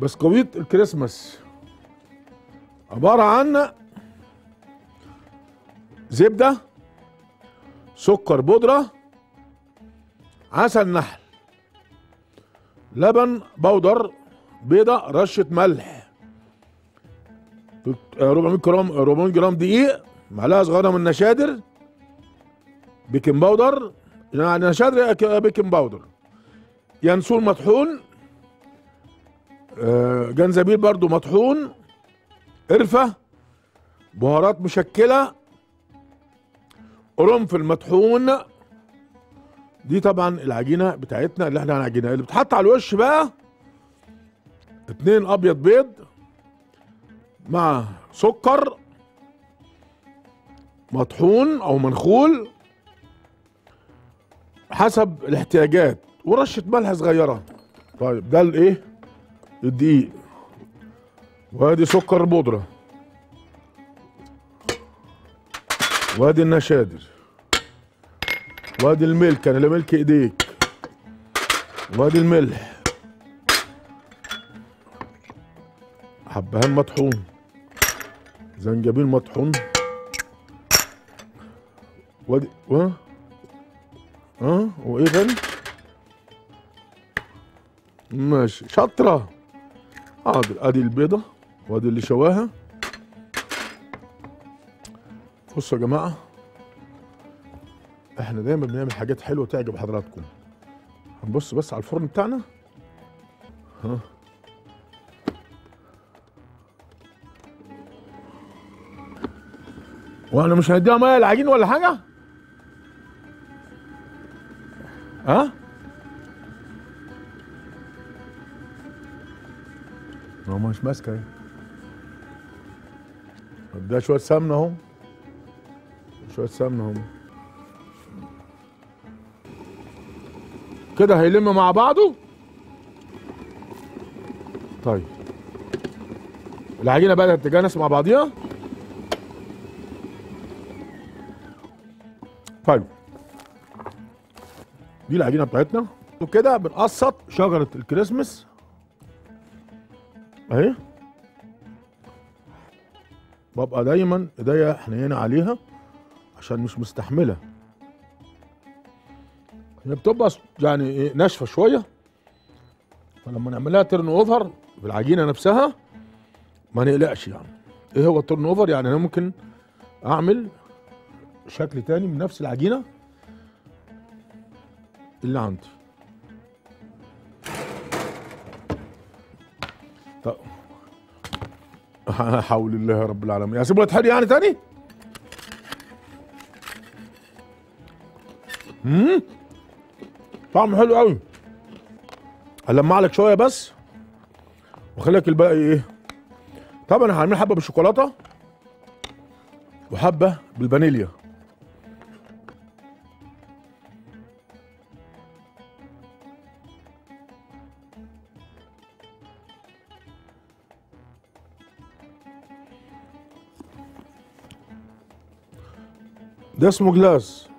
بسكويت الكريسماس عبارة عن زبدة سكر بودرة عسل نحل لبن بودر بيضة رشة ملح 400 جرام 400 جرام دقيق معلقة صغيرة من نشادر بيكنج باودر يعني نشادر بيكنج باودر ينسون مطحون آه، جنزبيل برضو مطحون قرفة بهارات مشكلة قرنفل مطحون دي طبعا العجينة بتاعتنا اللي احنا هنعجنها اللي بتحط على الوش بقى اتنين ابيض بيض مع سكر مطحون او منخول حسب الاحتياجات ورشة ملح صغيرة طيب ده الايه الدقيق وادي سكر بودرة وادي النشادر وادي الملك انا لا ملك ايديك وادي الملح حبهان مطحون زنجبيل مطحون وادي و اه وايه تاني ماشي شاطرة حاضر ادي البيضة وادي اللي شواها بصوا يا جماعة احنا دايما بنعمل حاجات حلوة تعجب حضراتكم هنبص بس على الفرن بتاعنا ها وانا مش هنديها ميه العجين ولا حاجة ها هو مش ماسكه اهي اديها شويه سمنه اهو شويه سمنه اهو كده هيلم مع بعضه طيب العجينه بدات تتجانس مع بعضيها طيب دي العجينه بتاعتنا وكده بنقسط شجره الكريسماس اهي ببقى دايما ايديا حنينه عليها عشان مش مستحمله هي بتبقى يعني ايه ناشفه شويه فلما نعملها ترن اوفر بالعجينه نفسها ما نقلقش يعني ايه هو الترن اوفر يعني انا ممكن اعمل شكل تاني من نفس العجينه اللي عندي طب حول الله يا رب العالمين اسيبه يتحرق يعني تاني امم طعمه حلو قوي هلمع لك شويه بس واخليك الباقي ايه طبعا هعمل حبه بالشوكولاته وحبه بالفانيليا ده اسمه جلاس